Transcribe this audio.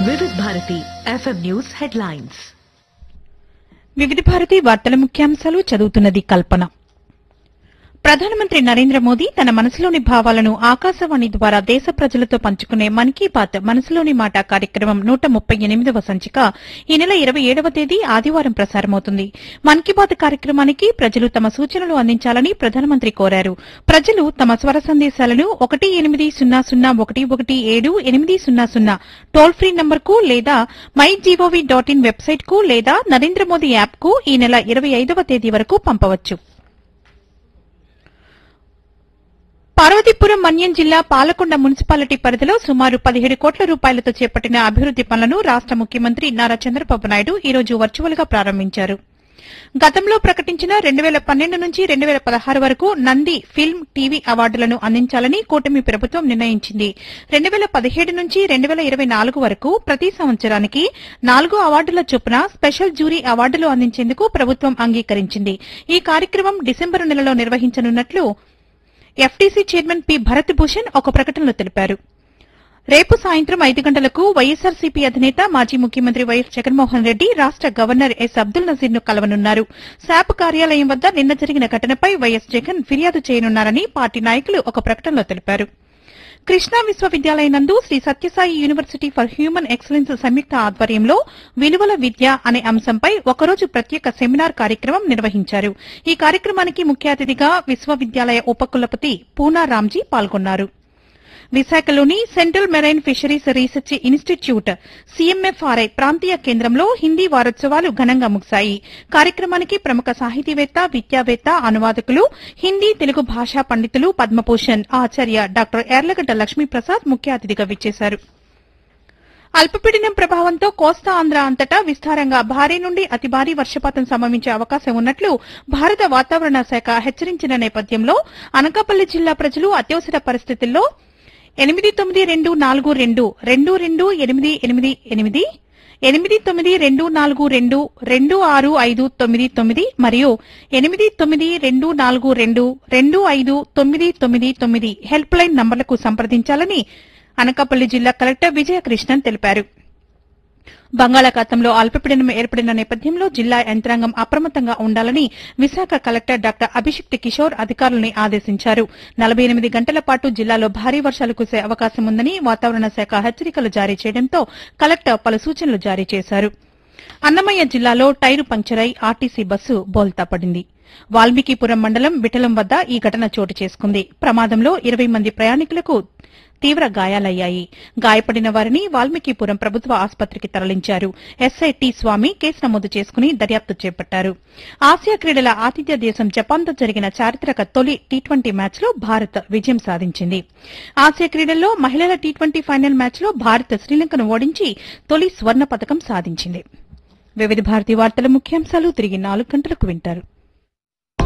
వివిధ Bharati FM news headlines వివిధ భారతి వార్తల ముఖ్యాంశాలు చదువుతున్నది కల్పన ప్రధానమంత్రి నరేంద్ర మోదీ తన మనసులోని భావాలను ఆకాశవాణి ద్వారా దేశ ప్రజలతో పంచుకునే మన్ కీ బాత్ మనసులోని మాట కార్యక్రమం నూట ముప్పై ఎనిమిదవ సంచిక ఈ నెల ఇరవై ఏడవ తేదీ ఆదివారం ప్రసారమవుతుంది మన్ కీ బాత్ కార్యక్రమానికి ప్రజలు తమ సూచనలు అందించాలని ప్రధానమంత్రి కోరారు ప్రజలు తమ స్వర సందేశాలను ఒకటి ఎనిమిది సున్నా సున్నా ఒకటి ఒకటి ఏడు ఎనిమిది సున్నా సున్నా టోల్ ఫ్రీ నంబర్కు లేదా my G O V dot in website కు లేదా నరేంద్ర మోదీ యాప్ కు ఈ నెల ఇరవై ఐదవ తేదీ వరకు పంపవచ్చు పార్వతీపురం మన్యం జిల్లా పాలకొండ మున్సిపాలిటీ పరిధిలో సుమారు పదిహేడు కోట్ల రూపాయలతో చేపట్టిన అభివృద్ది పనులను రాష్ట ముఖ్యమంత్రి నారా చంద్రబాబు నాయుడు ఈ రోజు వర్చువల్ గా ప్రారంభించారు గతంలో ప్రకటించిన రెండు వేల పన్నెండు నుంచి రెండు వేల పదహారు వరకు నంది ఫిల్మ్ టీవీ అవార్డులను అందించాలని కూటమి ప్రభుత్వం నిర్ణయించింది రెండు వేల పదిహేడు నుంచి రెండు వేల ఇరవై నాలుగు వరకు ప్రతి సంవత్సరానికి నాలుగు అవార్డుల చొప్పున స్పెషల్ జ్యూరీ అవార్డులు అందించేందుకు ప్రభుత్వం అంగీకరించింది ఈ కార్యక్రమం డిసెంబరు నెలలో నిర్వహించనున్నట్లు FTC chairman P Bharat Bhushan ఒక ప్రకటనలో తెలిపారు రేపు సాయంత్రం ఐదు గంటలకు వైఎస్సార్సీపీ అధినేత మాజీ ముఖ్యమంత్రి వైఎస్ జగన్మోహన్ రెడ్డి రాష్ట గవర్నర్ ఎస్ అబ్దుల్ నజీర్ ను కలవనున్నారు శాప్ కార్యాలయం వద్ద నిన్న జరిగిన ఘటనపై వైఎస్ జగన్ ఫిర్యాదు చేయనున్నారని పార్టీ నాయకులు ఒక ప్రకటనలో తెలిపారు కృష్ణా విశ్వవిద్యాలయం నందు Sri Sathya Sai university for human excellence సంయుక్త ఆధ్వర్యంలో విలువల విద్య అనే అంశంపై ఒకరోజు ప్రత్యేక సెమినార్ కార్యక్రమం నిర్వహించారు ఈ కార్యక్రమానికి ముఖ్య అతిథిగా విశ్వవిద్యాలయ ఉపకులపతి పూనా రామ్జీ పాల్గొన్నారు విశాఖలోని central marine fisheries research institute CMFRI ప్రాంతీయ కేంద్రంలో హిందీ వారోత్సవాలు ఘనంగా ముగిశాయి కార్యక్రమానికి ప్రముఖ సాహితీవేత్త విద్యావేత్త అనువాదకులు హిందీ తెలుగు భాషా పండితులు పద్మభూషణ్ ఆచార్య డాక్టర్ ఎర్లగడ్డ లక్ష్మీప్రసాద్ ముఖ్య అతిథిగా విచ్చేశారు అల్పపీడనం ప్రభావంతో కోస్తా ఆంధ్ర అంతటా విస్తారంగా భారీ నుండి అతి భారీ వర్షపాతం సంభవించే అవకాశం ఉన్నట్లు భారత వాతావరణ శాఖ హెచ్చరించిన నేపథ్యంలో అనకాపల్లి జిల్లా ప్రజలు అత్యవసర పరిస్థితుల్లో ఎనిమిది తొమ్మిది రెండు నాలుగు రెండు రెండు రెండు ఎనిమిది ఎనిమిది ఎనిమిది ఎనిమిది తొమ్మిది రెండు నాలుగు రెండు రెండు ఆరు ఐదు తొమ్మిది తొమ్మిది మరియు ఎనిమిది తొమ్మిది రెండు నాలుగు రెండు రెండు ఐదు తొమ్మిది తొమ్మిది తొమ్మిది హెల్ప్ లైన్ నంబర్లకు సంప్రదించాలని అనకాపల్లి జిల్లా కలెక్టర్ విజయకృష్ణన్ తెలిపారు బంగాళాఖాతంలో అల్పపీడనం ఏర్పడిన నేపథ్యంలో జిల్లా యంత్రాంగం అప్రమత్తంగా ఉండాలని విశాఖ కలెక్టర్ డాక్టర్ అభిషిక్తి కిషోర్ అధికారులని ఆదేశించారు నలభై ఎనిమిది గంటల పాటు జిల్లాలో భారీ వర్షాలు కురిసే అవకాశం ఉందని వాతావరణ శాఖ హెచ్చరికలు జారీ చేయడంతో కలెక్టర్ పలు సూచనలు జారీ చేశారు అన్నమయ్య జిల్లాలో టైరు పంక్చరై ఆర్టీసీ బస్సు బోల్తా పడింది వాల్మీకిపురం మండలం విఠలం వద్ద ఈ ఘటన చోటు చేసుకుంది ప్రమాదంలో ఇరవై మంది ప్రయాణికులకు తీవ్ర గాయాలయ్యాయి గాయపడిన వారిని వాల్మీకిపురం ప్రభుత్వ ఆసుపత్రికి తరలించారు ఎస్ఐ టి స్వామి కేసు నమోదు చేసుకుని దర్యాప్తు చేపట్టారు ఆసియా క్రీడల ఆతిథ్య దేశం జపాన్తో జరిగిన చారిత్రక తొలి టీ ట్వంటీ మ్యాచ్లో భారత్ విజయం సాధించింది ఆసియా క్రీడల్లో మహిళల టీ ట్వంటీ ఫైనల్ మ్యాచ్లో భారత్ శ్రీలంకను ఓడించి తొలి స్వర్ణ పథకం సాధించింది వివిధ భారతి వార్తల ముఖ్యాంశాలు తిరిగి నాలుగు గంటలకు వింటారు